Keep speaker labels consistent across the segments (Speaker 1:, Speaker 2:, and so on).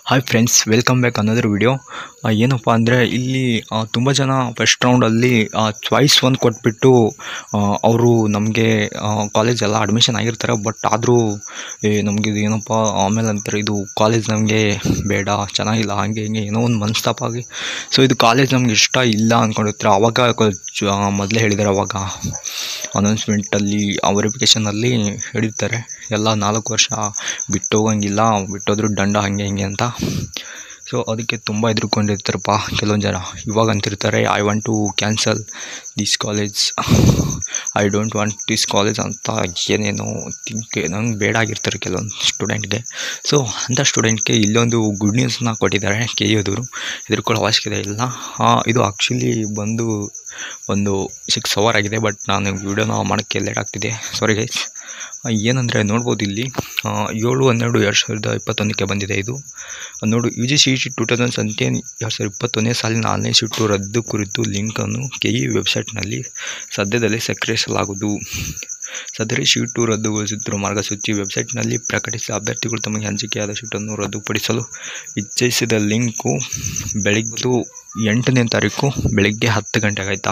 Speaker 1: hi friends welcome back ಅನ್ನೋದ್ರ video ಏನಪ್ಪ ಅಂದರೆ ಇಲ್ಲಿ ತುಂಬ ಜನ ಫಸ್ಟ್ ರೌಂಡಲ್ಲಿ ಚಾಯ್ಸ್ ಒಂದು ಕೊಟ್ಬಿಟ್ಟು ಅವರು ನಮಗೆ ಕಾಲೇಜ್ ಎಲ್ಲ ಅಡ್ಮಿಷನ್ ಆಗಿರ್ತಾರೆ ಬಟ್ ಆದರೂ ನಮಗೆ ಇದು ಏನಪ್ಪ ಆಮೇಲೆ ಅಂತಾರೆ ಇದು ಕಾಲೇಜ್ ನಮಗೆ ಬೇಡ ಚೆನ್ನಾಗಿಲ್ಲ ಹಾಗೆ ಹಿಂಗೆ ಏನೋ ಒಂದು ಮನಸ್ತಾಪ ಆಗಿ ಸೊ ಇದು ಕಾಲೇಜ್ ನಮ್ಗೆ ಇಷ್ಟ ಇಲ್ಲ ಅಂದ್ಕೊಂಡಿರ್ತಾರೆ ಆವಾಗ ಮೊದಲೇ ಹೇಳಿದ್ದಾರೆ ಅವಾಗ ಅನೌನ್ಸ್ಮೆಂಟಲ್ಲಿ ವೆರಿಫಿಕೇಷನಲ್ಲಿ ಹೇಳಿರ್ತಾರೆ ಎಲ್ಲ ನಾಲ್ಕು ವರ್ಷ ಬಿಟ್ಟು ಹೋಗಂಗಿಲ್ಲ ಬಿಟ್ಟೋದ್ರೂ ದಂಡ ಹಾಗೆ ಹಿಂಗೆ ಅಂತ ಸೊ ಅದಕ್ಕೆ ತುಂಬ ಹೆದ್ರುಕೊಂಡಿರ್ತಾರಪ್ಪ ಕೆಲವೊಂದು ಜನ ಇವಾಗ ಅಂತಿರ್ತಾರೆ I want to cancel this college I don't want this college ಅಂತ ಏನೇನೋ ತಿಂಕ್ ನಂಗೆ ಬೇಡ ಆಗಿರ್ತಾರೆ ಕೆಲವೊಂದು ಸ್ಟೂಡೆಂಟ್ಗೆ ಸೊ ಅಂಥ ಸ್ಟೂಡೆಂಟ್ಗೆ ಇಲ್ಲೊಂದು ಗುಡ್ ನ್ಯೂಸ್ನ ಕೊಟ್ಟಿದ್ದಾರೆ ಕೆ ಯೋದವರು ಹೆದರ್ಕೊಳ್ಳೋ ಅವಶ್ಯಕತೆ ಇಲ್ಲ ಇದು ಆ್ಯಕ್ಚುಲಿ ಬಂದು ಒಂದು ಸಿಕ್ಸ್ ಅವರ್ ಆಗಿದೆ ಬಟ್ ನಾನು ವೀಡಿಯೋನ ಮಾಡೋಕ್ಕೆ ಲೇಟ್ ಆಗ್ತಿದೆ ಸಾರಿ ಗೈಸ್ ಏನಂದರೆ ನೋಡ್ಬೋದು ಇಲ್ಲಿ ಏಳು ಹನ್ನೆರಡು ಎರಡು ಸಾವಿರದ ಇಪ್ಪತ್ತೊಂದಕ್ಕೆ ಬಂದಿದೆ ಇದು ನೋಡು U G C T two thousand seventeen ಎರಡು ಸಾವಿರದ ಇಪ್ಪತ್ತೊಂದನೇ ಸಾಲಿನ ಆನ್ಲೈನ್ ಸೀಟು ರದ್ದು ಕುರಿತು ಲಿಂಕನ್ನು ಕೆ ಇ ವೆಬ್ಸೈಟ್ನಲ್ಲಿ ಸದ್ಯದಲ್ಲೇ ಸಕ್ರಿಯಿಸಲಾಗುವುದು ಸದರಿ ಶೀಟು ರದ್ದುಗೊಳಿಸುತ್ತಿರುವ ಮಾರ್ಗಸೂಚಿ ವೆಬ್ಸೈಟ್ನಲ್ಲಿ ಪ್ರಕಟಿಸಿದ ಅಭ್ಯರ್ಥಿಗಳು ತಮಗೆ ಹಂಚಿಕೆಯಾದ ಶೀಟನ್ನು ರದ್ದುಪಡಿಸಲು ಇಚ್ಛಿಸಿದ ಲಿಂಕು ಬೆಳಗ್ಗೆ ಎಂಟನೇ ತಾರೀಕು ಬೆಳಗ್ಗೆ ಹತ್ತು ಗಂಟೆಗೆ ಆಯಿತಾ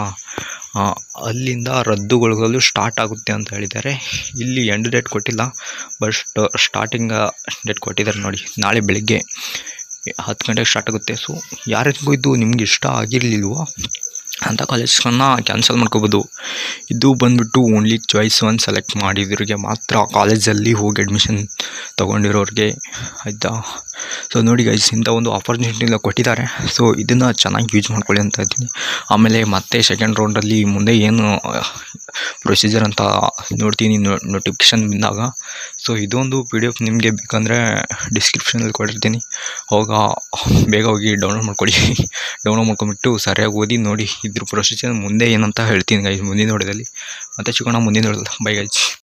Speaker 1: ಅಲ್ಲಿಂದ ರದ್ದುಗೊಳಿಸಲು ಸ್ಟಾರ್ಟ್ ಆಗುತ್ತೆ ಅಂತ ಹೇಳಿದ್ದಾರೆ ಇಲ್ಲಿ ಎಂಡ್ ಡೇಟ್ ಕೊಟ್ಟಿಲ್ಲ ಬಟ್ ಸ್ಟಾರ್ಟಿಂಗ್ ಡೇಟ್ ಕೊಟ್ಟಿದ್ದಾರೆ ನೋಡಿ ನಾಳೆ ಬೆಳಗ್ಗೆ ಹತ್ತು ಗಂಟೆಗೆ ಸ್ಟಾರ್ಟ್ ಆಗುತ್ತೆ ಸೊ ಯಾರಿಗೂ ಇದು ನಿಮ್ಗೆ ಇಷ್ಟ ಆಗಿರಲಿಲ್ವೋ ಅಂಥ ಕಾಲೇಜ್ಗಳನ್ನ ಕ್ಯಾನ್ಸಲ್ ಮಾಡ್ಕೋಬೋದು ಇದು ಬಂದುಬಿಟ್ಟು ಓನ್ಲಿ ಚಾಯ್ಸ್ ಒನ್ ಸೆಲೆಕ್ಟ್ ಮಾಡಿದವ್ರಿಗೆ ಮಾತ್ರ ಕಾಲೇಜಲ್ಲಿ ಹೋಗಿ ಅಡ್ಮಿಷನ್ ತೊಗೊಂಡಿರೋರಿಗೆ ಆಯಿತಾ ಸೊ ನೋಡಿ ಗೈಸ್ ಇಂಥ ಒಂದು ಆಪರ್ಚುನಿಟಿನ ಕೊಟ್ಟಿದ್ದಾರೆ ಸೊ ಇದನ್ನು ಚೆನ್ನಾಗಿ ಯೂಸ್ ಮಾಡ್ಕೊಳ್ಳಿ ಅಂತ ಇದ್ದೀನಿ ಆಮೇಲೆ ಮತ್ತೆ ಸೆಕೆಂಡ್ ರೌಂಡಲ್ಲಿ ಮುಂದೆ ಏನು ಪ್ರೊಸೀಜರ್ ಅಂತ ನೋಡ್ತೀನಿ ನೋಟಿಫಿಕೇಷನ್ ಬಂದಾಗ ಸೊ ಇದೊಂದು ಪಿ ಡಿ ಎಫ್ ನಿಮಗೆ ಬೇಕಂದರೆ ಡಿಸ್ಕ್ರಿಪ್ಷನಲ್ಲಿ ಕೊಟ್ಟಿರ್ತೀನಿ ಹೋಗ ಬೇಗ ಹೋಗಿ ಡೌನ್ಲೋಡ್ ಮಾಡ್ಕೊಳ್ಳಿ ಡೌನ್ಲೋಡ್ ಮಾಡ್ಕೊಂಬಿಟ್ಟು ಸರಿಯಾಗಿ ಓದಿ ನೋಡಿ ಇದ್ರ ಪ್ರೊಸೀಜರ್ ಮುಂದೆ ಏನಂತ ಹೇಳ್ತೀನಿ ಗೈಸ್ ಮುಂದಿನ ನೋಡೋದಲ್ಲಿ ಮತ್ತೆ ಸಿಗೋಣ ಮುಂದಿನ ನೋಡೋದು ಬೈ ಗೈಸ್